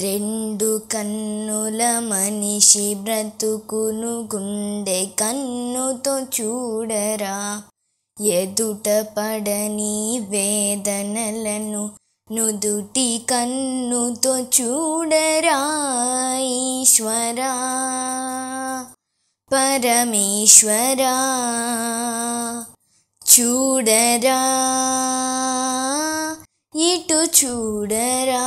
రెండు కన్నుల మనిషి బ్రతుకును గుండె కన్నుతో చూడరా ఎదుట పడని వేదనలను నుదుటి కన్నుతో చూడరా ఈశ్వరా పరమేశ్వరా చూడరా ఇటు చూడరా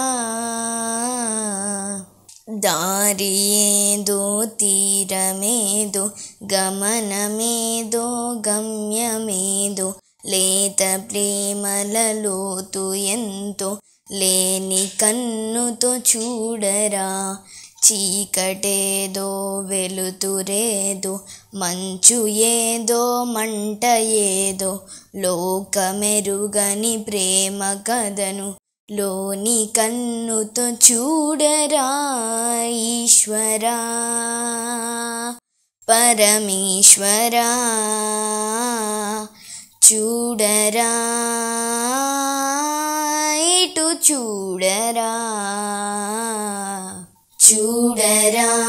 దారి ఏదో తీరమేదో గమనమేదో గమ్యమేదో లేత ప్రేమల లోతు ఎంతో లేని కన్నుతో చూడరా చీకటేదో వెలుతురేదో మంచు ఏదో మంట ఏదో లోకమెరుగని ప్రేమ కథను లోని కన్నుతో చూడరా ఈశ్వరా పరమేశ్వరా చూడరా ఇటు చూడరా చూడరా